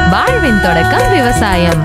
வாழ்வின் தொடக்கம் விவசாயம்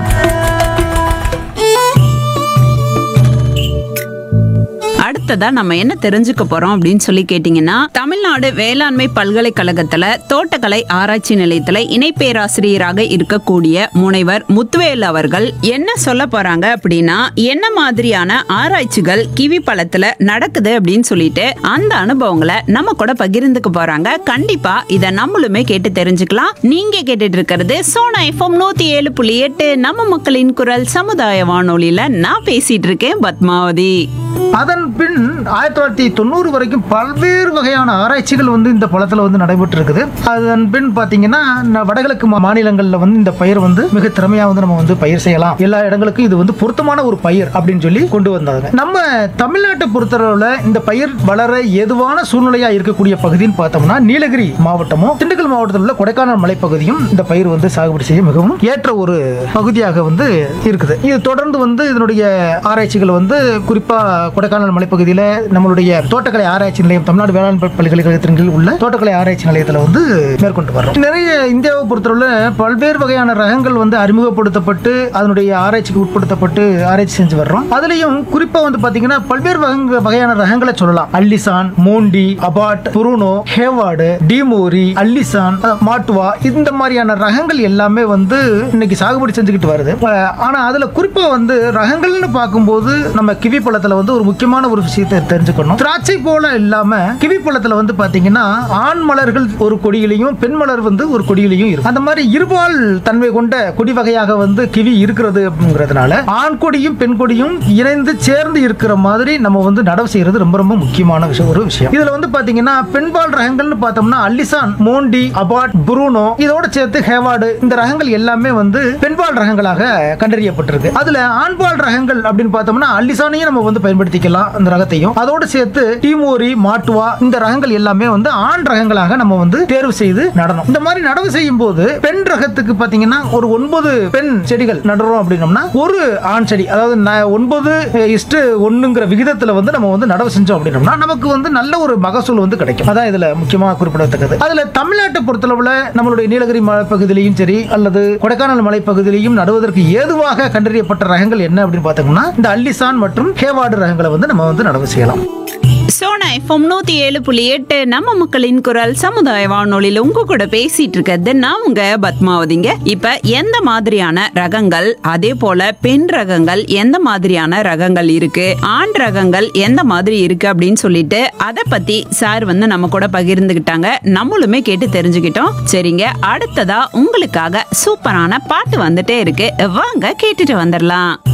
அடுத்ததா நம்ம என்ன தெரிஞ்சுக்க போறோம் அப்படின்னு சொல்லி கேட்டீங்கன்னா தமிழ்நாடு வேளாண்மை பல்கலைக்கழகத்துல தோட்டக்கலை ஆராய்ச்சி நிலையத்துல இணை பேராசிரியராக இருக்கக்கூடிய முனைவர் முத்துவேல் அவர்கள் என்ன சொல்ல போறாங்க அப்படின்னா என்ன மாதிரியான ஆராய்ச்சிகள் கிவி பழத்துல நடக்குது அப்படின்னு சொல்லிட்டு அந்த அனுபவங்களை நம்ம கூட பகிர்ந்துக்க போறாங்க கண்டிப்பா இத நம்மளுமே கேட்டு தெரிஞ்சுக்கலாம் நீங்க கேட்டுட்டு இருக்கிறது சோனா எஃப்எம் நூத்தி ஏழு புள்ளி எட்டு நம்ம மக்களின் குரல் சமுதாய வானொலியில நான் பேசிட்டு இருக்கேன் பத்மாவதி அதன் பின் ஆயிரத்தி தொள்ளாயிரத்தி தொண்ணூறு வரைக்கும் பல்வேறு வகையான ஆராய்ச்சிகள் வந்து இந்த பழத்தில் வந்து நடைபெற்று இருக்குது அதன் பின் பார்த்தீங்கன்னா ந- வடகிழக்கு மா- மாநிலங்கள்ல வந்து இந்த பயிர் வந்து மிக திறமையாக வந்து நம்ம வந்து பயிர் செய்யலாம் எல்லா இடங்களுக்கும் இது வந்து பொருத்தமான ஒரு பயிர் அப்படின்னு சொல்லி கொண்டு வந்தாங்க நம்ம தமிழ்நாட்டை பொறுத்தளவில் இந்த பயிர் வளர ஏதுவான சூழ்நிலையா இருக்கக்கூடிய பகுதின்னு பார்த்தோம்னா நீலகிரி மாவட்டமும் திண்டுக்கல் மாவட்டத்தில் உள்ள கொடைக்கானல் மலைப்பகுதியும் இந்த பயிர் வந்து சாகுபடி செய்ய மிகவும் ஏற்ற ஒரு பகுதியாக வந்து இருக்குது இது தொடர்ந்து வந்து இதனுடைய ஆராய்ச்சிகள் வந்து குறிப்பா கொடைக்கானல் மலைப்பகுதியில் நம்மளுடைய தோட்டக்கலை ஆராய்ச்சி நிலையம் தமிழ்நாடு வேளாண் பல்- பல்கலைக்கழகத்தின் கீழ் உள்ள தோட்டக்கலை ஆராய்ச்சி நிலையத்தில் வந்து மேற்கொண்டு வர்றோம் நிறைய இந்தியாவை பொறுத்தவரை பல்வேறு வகையான ரகங்கள் வந்து அறிமுகப்படுத்தப்பட்டு அதனுடைய ஆராய்ச்சிக்கு உட்படுத்தப்பட்டு ஆராய்ச்சி செஞ்சு வர்றோம் அதுலயும் குறிப்பா வந்து பாத்தீங்கன்னா பல்வேறு வகங்க- வகையான ரகங்களை சொல்லலாம் அல்லிசான் மோண்டி அபாட் புருனோ ஹேவார்டு டிமோரி அல்லிசான் அஹ், மாட்டுவா இந்த மாதிரியான ரகங்கள் எல்லாமே வந்து இன்னைக்கு சாகுபடி செஞ்சுக்கிட்டு வருது அஹ், ஆனா அதுல குறிப்பா வந்து ரகங்கள்னு பார்க்கும்போது நம்ம கிவி பழத்துல வந்து ஒரு முக்கியமான ஒரு விஷயத்தை தெரிஞ்சுக்கணும் திராட்சை போல இல்லாம கிவி பழத்துல வந்து பாத்தீங்கன்னா ஆண் மலர்கள் ஒரு கொடியிலையும் பெண் மலர் வந்து ஒரு கொடியிலையும் இருக்கு அந்த மாதிரி இருபால் தன்மை கொண்ட கொடி வகையாக வந்து கிவி இருக்கிறது அப்படிங்கிறதுனால ஆண் கொடியும் பெண் கொடியும் இணைந்து சேர்ந்து இருக்கிற மாதிரி நம்ம வந்து நடவு செய்யறது ரொம்ப ரொம்ப முக்கியமான விஷயம் ஒரு விஷயம் இதுல வந்து பாத்தீங்கன்னா பெண்பால் ரகங்கள்னு பார்த்தோம்னா அல்லிசான் மோண்டி அபாட் புரூனோ இதோட சேர்த்து ஹேவார்டு இந்த ரகங்கள் எல்லாமே வந்து பெண்பால் ரகங்களாக கண்டறியப்பட்டிருக்கு அதுல ஆண்பால் ரகங்கள் அப்படின்னு பார்த்தோம்னா அல்லிசானையும் நம்ம வந்து பயன்படுத்திக்கலாம் அந்த ரகத்தையும் அதோட சேர்த்து டீமோரி மாட்டுவா இந்த ரகங்கள் எல்லாமே வந்து ஆண் ரகங்களாக நம்ம வந்து தேர்வு செய்து நடணும் இந்த மாதிரி நடவு செய்யும் போது பெண் ரகத்துக்கு பாத்தீங்கன்னா ஒரு ஒன்பது பெண் செடிகள் நடுறோம் அப்படின்னோம்னா ஒரு ஆண் செடி அதாவது ந- ஒன்பது இஸ்டு ஒண்ணுங்கிற விகிதத்துல வந்து நம்ம வந்து நடவு செஞ்சோம் அப்படின்னோம்னா நமக்கு வந்து நல்ல ஒரு மகசூல் வந்து கிடைக்கும் அதான் இதுல முக்கியமா குறிப்பிடத்தக்கது அதுல தமிழ்நாட்டை பொறுத்தளவுல நம்மளுடைய நீலகிரி மலைப்பகுதியிலையும் சரி அல்லது கொடைக்கானல் மலைப்பகுதியிலையும் நடுவதற்கு ஏதுவாக கண்டறியப்பட்ட ரகங்கள் என்ன அப்படின்னு பார்த்தோம்னா இந்த அல்லிசான் மற்றும் ஹேவார்டு ரகங்களை வந்து நம்ம வந்து நடவு செய்யலாம் சோனா எஃப்எம் நூத்தி ஏழு புள்ளி எட்டு நம்ம மக்களின் குரல் சமுதாய வானொலியில உங்க கூட பேசிட்டு இருக்கிறது நான் உங்க பத்மாவதிங்க இப்ப எந்த மாதிரியான ரகங்கள் அதே போல பெண் ரகங்கள் எந்த மாதிரியான ரகங்கள் இருக்கு ஆண் ரகங்கள் எந்த மாதிரி இருக்கு அப்படின்னு சொல்லிட்டு அத பத்தி சார் வந்து நம்ம கூட பகிர்ந்துகிட்டாங்க நம்மளுமே கேட்டு தெரிஞ்சுக்கிட்டோம் சரிங்க அடுத்ததா உங்களுக்காக சூப்பரான பாட்டு வந்துட்டே இருக்கு வாங்க கேட்டுட்டு வந்துடலாம்